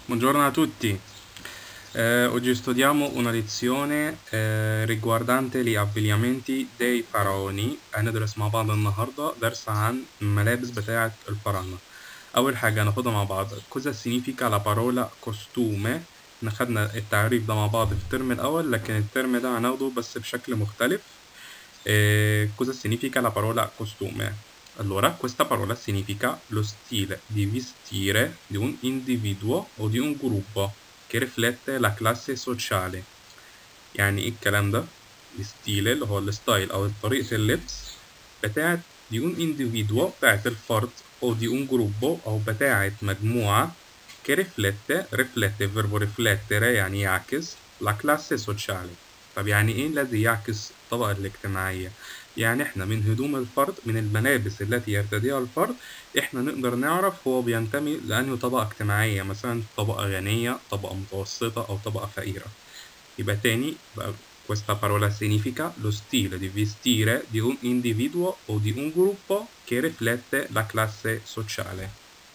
Buongiorno a tutti. Eh, oggi studiamo una lezione eh, riguardante gli abbigliamenti dei faraoni هندرس مع بعض النهاردة درس عن الملابس بتاعة الفراعنة أول حاجة هناخدها مع بعض cosa significa la parola costume احنا خدنا التعريف ده مع بعض في الترم الأول لكن الترم ده هناخده بس بشكل مختلف Eh, cosa significa la parola costume? Allora, questa parola significa lo stile di vestire di un individuo o di un gruppo che riflette la classe sociale. يعني ايه الكلام ده؟ الستيل اللي هو الستايل أو طريقة اللبس بتاعت دي un individuo بتاعت الفرد أو دي un gruppo أو بتاعت مجموعة che riflette riflette verbo riflettere يعني يعكس la classe sociale طب يعني ايه الذي يعكس الطبقة الاجتماعية؟ يعني احنا من هدوم الفرد من الملابس التي يرتديها الفرد احنا نقدر نعرف هو بينتمي لأنهي طبقة اجتماعية مثلا طبقة غنية طبقة متوسطة أو طبقة فقيرة يبقى تاني بقى questa parola significa lo stile di vestire di un individuo o di un gruppo che riflette la classe sociale.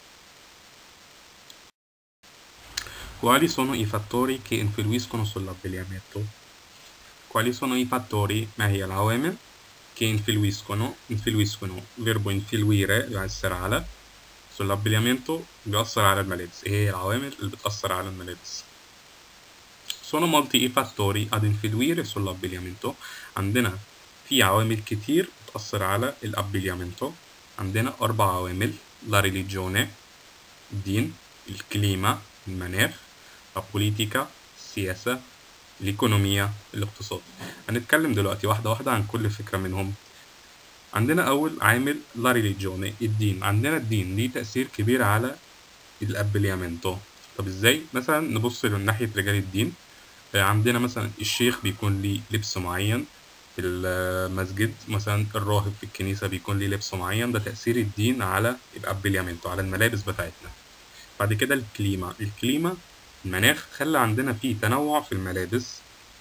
Quali sono i fattori che influiscono sull'abbigliamento? Quali sono i fattori? ما هي العوامل che influiscono influiscono verbo influire يؤثر على sull'abbigliamento بيأثر على الملابس ايه هي العوامل اللي بتأثر على الملابس sono molti i fattori ad influire sull'abbigliamento عندنا في عوامل كتير بتأثر على الابيليامنتو عندنا أربع عوامل la religione الدين الكليما المناخ la politica السياسة الإيكونومية الاقتصاد هنتكلم دلوقتي واحدة واحدة عن كل فكرة منهم عندنا أول عامل لا ريليجيوني الدين عندنا الدين ليه تأثير كبير على الأبليامنتو طب إزاي مثلا نبص من ناحية رجال الدين آه، عندنا مثلا الشيخ بيكون ليه لبس معين في المسجد مثلا الراهب في الكنيسة بيكون ليه لبس معين ده تأثير الدين على الأبليامنتو على الملابس بتاعتنا بعد كده الكليما الكليما المناخ خلى عندنا فيه تنوع في الملابس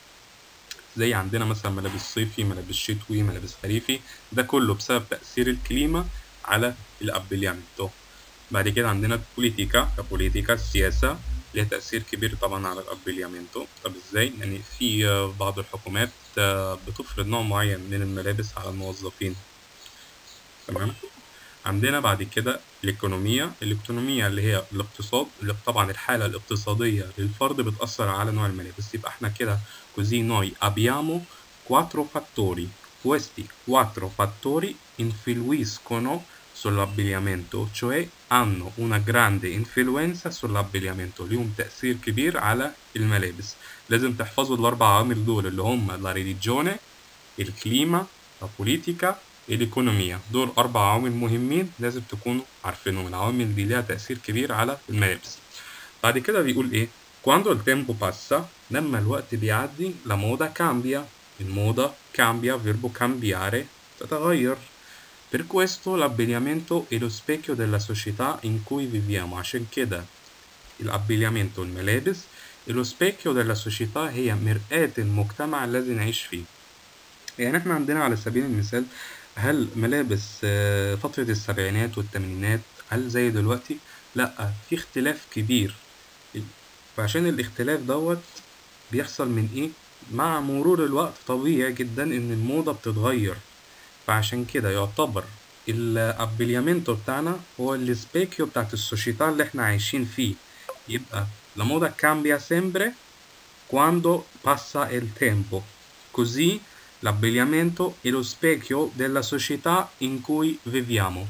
زي عندنا مثلا ملابس صيفي ملابس شتوي ملابس خريفي ده كله بسبب تأثير الكليما على الأبليامنتو بعد كده عندنا البوليتيكا كبوليتيكا السياسة ليها تأثير كبير طبعا على الأبليامنتو طب ازاي؟ يعني في آه، بعض الحكومات آه، بتفرض نوع معين من الملابس على الموظفين تمام عندنا بعد كده الإيكونومية الإيكونومية اللي هي الاقتصاد اللي طبعا الحالة الاقتصادية للفرد بتأثر على نوع الملابس يبقى احنا كده così noi abbiamo quattro fattori questi quattro fattori influiscono sull'abbigliamento cioè hanno una grande influenza sull'abbigliamento ليهم تأثير كبير على الملابس لازم تحفظوا الأربع عوامل دول اللي هم la religione الكليما la politica الإيكونومية دول أربع عوامل مهمين لازم تكونوا عارفينهم العوامل دي ليها تأثير كبير على الملابس بعد كده بيقول إيه quando il tempo passa لما الوقت بيعدي la moda cambia الموضة cambia verbo cambiare تتغير per questo l'abbigliamento è lo specchio della società in cui viviamo عشان كده الابيليامنتو الملابس è lo specchio della società هي مرآة المجتمع الذي نعيش فيه يعني احنا عندنا على سبيل المثال هل ملابس آه، فترة السبعينات والثمانينات هل زي دلوقتي؟ لأ في اختلاف كبير فعشان الاختلاف دوت بيحصل من ايه؟ مع مرور الوقت طبيعي جدا ان الموضة بتتغير فعشان كده يعتبر الابيليامنتو بتاعنا هو السبيكيو بتاعت السوشيتà اللي احنا عايشين فيه يبقى la moda cambia sempre quando passa il tempo così l'abbigliamento è lo specchio della società in cui viviamo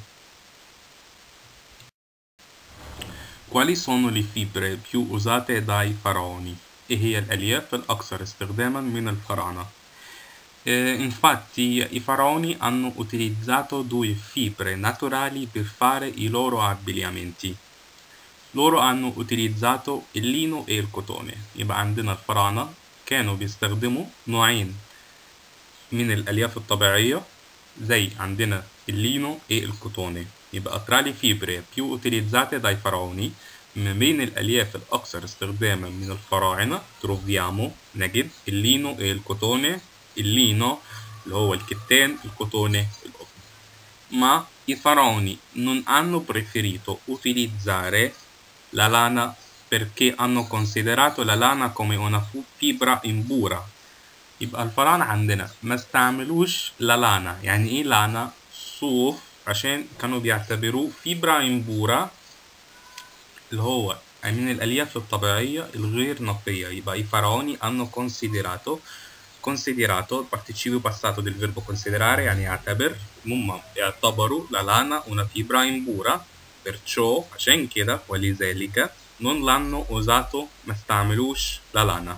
quali sono le fibre più usate dai faraoni e هي الألياف الأكثر استخداما من الفراعنة Eh, infatti i faraoni hanno utilizzato due fibre naturali per fare i loro abbigliamenti. Loro hanno utilizzato il lino e il cotone. يبقى عندنا الفراعنة كانوا بيستخدموا نوعين من الألياف الطبيعية زي عندنا اللينو e il cotone. يبقى tra le fibre più utilizzate dai faraoni ما بين الألياف الأكثر استخداما من الفراعنة troviamo نجد اللينو e il cotone اللينو اللي هو الكتان الكوتوني القطن ma i faraoni non hanno preferito utilizzare la lana perché hanno considerato la lana come una fibra impura يبقى الفراعنة عندنا ما استعملوش لا لانا يعني ايه لانا صوف عشان كانوا بيعتبروه فيبرا امبورا اللي هو من الألياف الطبيعية الغير نقية يبقى i faraoni hanno considerato considerato il participio passato del verbo considerare يعني يعتبر هم اعتبروا la lana una fibra impura perciò عشان كده ولذلك non l'hanno usato ما استعملوش la lana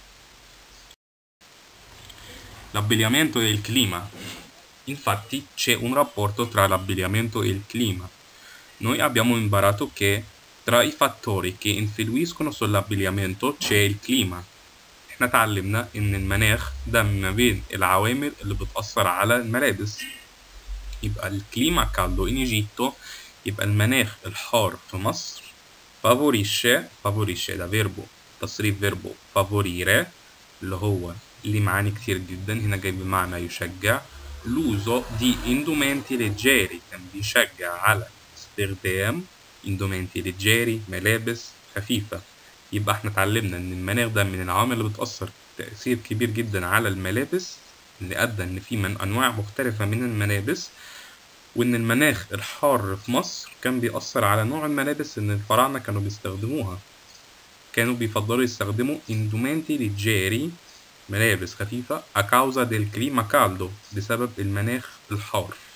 L'abbigliamento e il clima. Infatti c'è un rapporto tra l'abbigliamento e il clima. Noi abbiamo imparato che tra i fattori che influiscono sull'abbigliamento c'è il clima. احنا اتعلمنا ان المناخ ده من بين العوامل اللي بتأثر على الملابس يبقى الكليما كالدو in Egitto يبقى المناخ الحار في مصر favorisce favorisce ده فيربو تصريف فيربو favorire اللي هو ليه معاني كتير جدا هنا جاي بمعنى يشجع l'uso di indumenti leggeri كان بيشجع على استخدام indumenti leggeri ملابس خفيفة يبقى احنا اتعلمنا ان المناخ ده من العوامل اللي بتأثر تأثير كبير جدا على الملابس اللي أدى إن في من أنواع مختلفة من الملابس وإن المناخ الحار في مصر كان بيأثر على نوع الملابس إن الفراعنة كانوا بيستخدموها كانوا بيفضلوا يستخدموا indumenti leggeri ملابس خفيفة a causa del clima caldo بسبب المناخ الحار